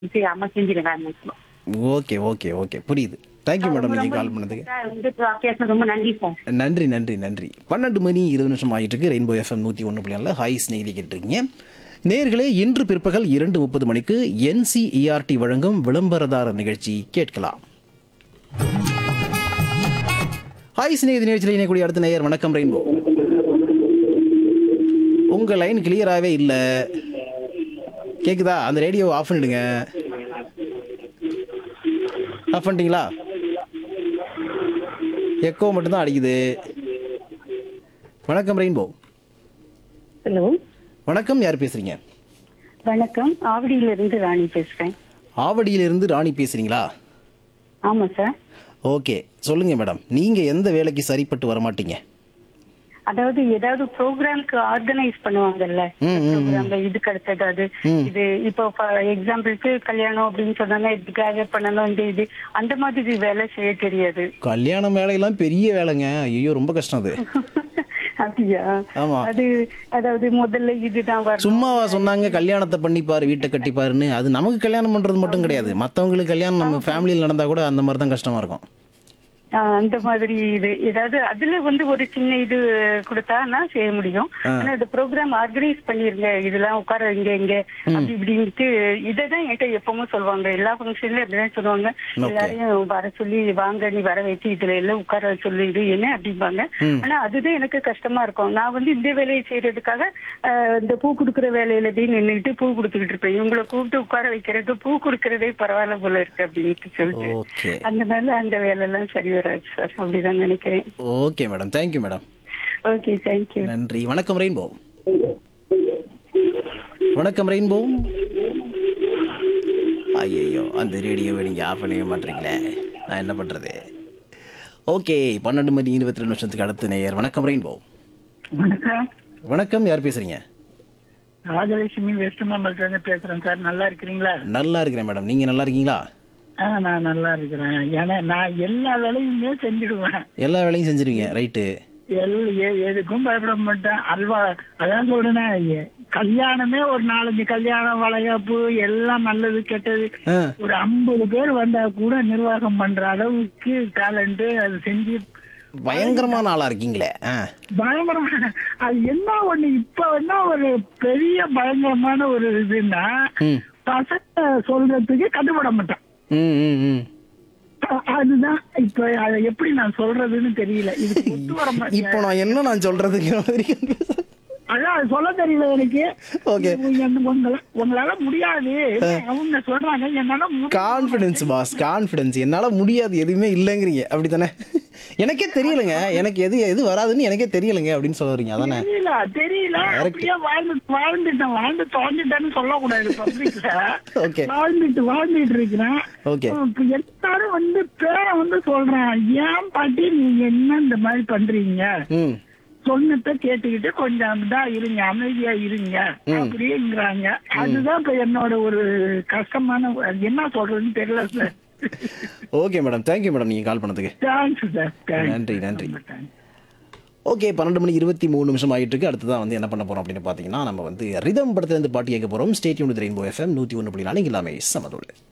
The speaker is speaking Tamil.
சரி, அம்மா செஞ்சிருக்காங்க ஓகே ஓகே ஓகே புரியுது தேங்க்யூ மேடம் நீங்கள் கால் பண்ணதுக்கு வந்து பேசுனது ரொம்ப நன்றி சார் நன்றி நன்றி நன்றி பன்னெண்டு மணி இருபது நிமிஷம் ஆகிட்டு இருக்கு ரெயின்போ எஃப்எம் நூற்றி ஒன்று புள்ளி ஹாய் ஸ்நேகிதி கேட்டுருக்கீங்க நேர்களே இன்று பிற்பகல் இரண்டு முப்பது மணிக்கு என்சிஇஆர்டி வழங்கும் விளம்பரதார நிகழ்ச்சி கேட்கலாம் ஹாய் ஸ்நேகிதி நிகழ்ச்சியில் இணையக்கூடிய அடுத்த நேயர் வணக்கம் ரெயின்போ உங்கள் லைன் கிளியராகவே இல்லை கேக்குதா அந்த ரேடியோ ஆஃப் பண்ணிடுங்க ஆஃப் பண்ணிட்டீங்களா எக்கோ மட்டும்தான் அடிக்குது வணக்கம் ரெயின்போ ஹலோ வணக்கம் யார் பேசுறீங்க வணக்கம் ஆவடியில இருந்து ராணி பேசுறேன் ஆவடியிலிருந்து ராணி பேசுறீங்களா ஆமா சார் ஓகே சொல்லுங்க மேடம் நீங்க எந்த வேலைக்கு சரிப்பட்டு வர மாட்டீங்க அதாவது ஏதாவது ப்ரோக்ராம்க்கு ஆர்கனைஸ் பண்ணுவாங்கல்ல ம், ம், ப்ரோக்ராம்ல இதுக்கு அடுத்தது அது இது இப்போ எக்ஸாம்பிளுக்கு கல்யாணம் அப்படின்னு சொன்னா இதுக்காக பண்ணணும் இந்த இது அந்த மாதிரி வேலை செய்ய தெரியாது கல்யாண வேலையெல்லாம் பெரிய வேலைங்க ஐயோ ரொம்ப கஷ்டம் அது அப்படியா ஆமா. அது அதாவது முதல்ல இதுதான் வரணும் சும்மாவா சொன்னாங்க கல்யாணத்தை பண்ணிப்பாரு வீட்டை கட்டிப்பாருன்னு அது நமக்கு கல்யாணம் பண்றது மட்டும் கிடையாது மத்தவங்களுக்கு கல்யாணம் நம்ம ஃபேமிலியில் நடந்தா கூட அந்த மாதிரி தான் கஷ்டமா இருக்கும் ஆஹ் அந்த மாதிரி இது ஏதாவது அதுல வந்து ஒரு சின்ன இது கொடுத்தா நான் செய்ய முடியும் ஆனா இந்த ப்ரோக்ராம் ஆர்கனைஸ் பண்ணிருங்க இதெல்லாம் உட்கார இங்க இங்க அப்படி இப்படின்ட்டு இததான் என்கிட்ட எப்பவும் சொல்லுவாங்க எல்லா ஃபங்க்ஷன்லயும் அப்படிதான் சொல்லுவாங்க எல்லாரையும் வர சொல்லி வாங்க நீ வர வச்சு இதுல எல்லாம் உட்கார சொல்லிடு என்ன அப்படிம்பாங்க ஆனா அதுதான் எனக்கு கஷ்டமா இருக்கும் நான் வந்து இந்த வேலையை செய்யறதுக்காக ஆஹ் இந்த பூ கொடுக்குற வேலையில போய் நின்னுட்டு பூ கொடுத்துக்கிட்டு இருப்பேன் இவங்களை கூப்பிட்டு உட்கார வைக்கிறது பூ கொடுக்கறதே பரவாயில்ல போல இருக்கு அப்படின்ட்டு சொல்லிட்டு ஓகே அதனால அந்த வேலை எல்லாம் சரி வராது சார் அப்படிதான் நினைக்கிறேன் okay madam thank you madam okay thank you நன்றி வணக்கம் ரெயின்போ வணக்கம் ரெயின்போ ஐயோ அந்த ரேடியோவை நீங்கள் ஆஃப் பண்ணவே மாட்டீங்களே நான் என்ன பண்ணுறது ஓகே பன்னெண்டு மணி இருபத்தி ரெண்டு நிமிஷத்துக்கு அடுத்த நேயர் வணக்கம் ரெயின்போ வணக்கம் வணக்கம் யார் பேசுறீங்க ராஜலட்சுமி வெஸ்ட் மாம்பலத்துல பேசுறேன் சார் நல்லா இருக்கிறீங்களா நல்லா இருக்கிறேன் மேடம் நீங்கள் நல்லா இருக்கீங்களா ஆ நான் நல்லா இருக்கிறேன் ஏன்னா நான் எல்லா வேலையுமே செஞ்சிடுவேன் எல்லா வேலையும் செஞ்சிருவீங்க ரைட்டு எல் எ- எதுக்கும் பயப்பட மாட்டேன் அல்வா அதான் சொல்றேன் எ- கல்யாணமே ஒரு நாலஞ்சு கல்யாணம் வளைகாப்பு எல்லாம் நல்லது கெட்டது ஆ ஒரு ஐம்பது பேர் வந்தா கூட நிர்வாகம் பண்ற அளவுக்கு டேலண்ட் அது செஞ்சு பயங்கரமான ஆளாக இருக்கீங்களே ஆ பயங்கரமான அது என்ன ஒண்ணு இப்ப என்ன ஒரு பெரிய பயங்கரமான ஒரு இதுன்னா ம் பசங்க சொல்றதுக்கு கட்டுப்பட மாட்டேன் ம் ம் ம் அ- அதுதான் இப்ப அதை எப்படி நான் சொல்றதுன்னு தெரியல இது ஒத்து வர மாட்டேன் இப்போ நான் என்ன நான் சொல்றதுக்கு மாதிரி அதான் அது சொல்ல தெரியல எனக்கு ஓகே உங்க- உங்கள- உங்களால முடியாது அவங்க சொல்றாங்க என்னால முடியும். கான்ஃபிடன்ஸ் பாஸ் கான்ஃபிடன்ஸ் என்னால முடியாது எதுவுமே இல்லைங்கிறீங்க அப்படித்தானே எனக்கே தெரியலங்க எனக்கு எது எது வராதுன்னு எனக்கே தெரியலங்க அப்படின்னு சொல்ல வரீங்க அதானே தெரியல தெரியல Correct. அப்படியே வாழ்ந்து வாழ்ந்துட்டேன் வாழ்ந்து தொலைஞ்சிட்டேன்னு சொல்லக்கூடாது பப்ளிக்ல Okay. வாழ்ந்துட்டு வாழ்ந்துட்டு இருக்கிறேன் ஓகே இப்ப எல்லாரும் வந்து பேரை வந்து சொல்றேன் ஏன் பாட்டி நீங்க என்ன இந்த மாதிரி பண்றீங்க ம் சொன்னத கேட்டுக்கிட்டு கொஞ்சம் இதா இருங்க அமைதியா இருங்க அப்படிங்கிறாங்க அதுதான் இப்ப என்னோட ஒரு கஷ்டமான அது என்ன சொல்றதுன்னு தெரியல sir okay madam thank you madam நீங்கள் கால் பண்ணதுக்கு தேங்க்ஸ் சார் நன்றி, நன்றி. ஓகே பன்னெண்டு மணி இருபத்தி மூணு நிமிஷம் ஆகிட்டு இருக்கு அடுத்ததான் வந்து என்ன பண்ண போறோம் அப்படின்னு பார்த்தீங்கன்னா நம்ம வந்து ரிதம் படத்துலேருந்து பாட்டு கேட்க போகிறோம் ஸ்டேட்யூன் ரெயின்போ எஃப்எம் நூற்றி ஒன்று புள்ளி நாலு எல்லாமே சமதோடு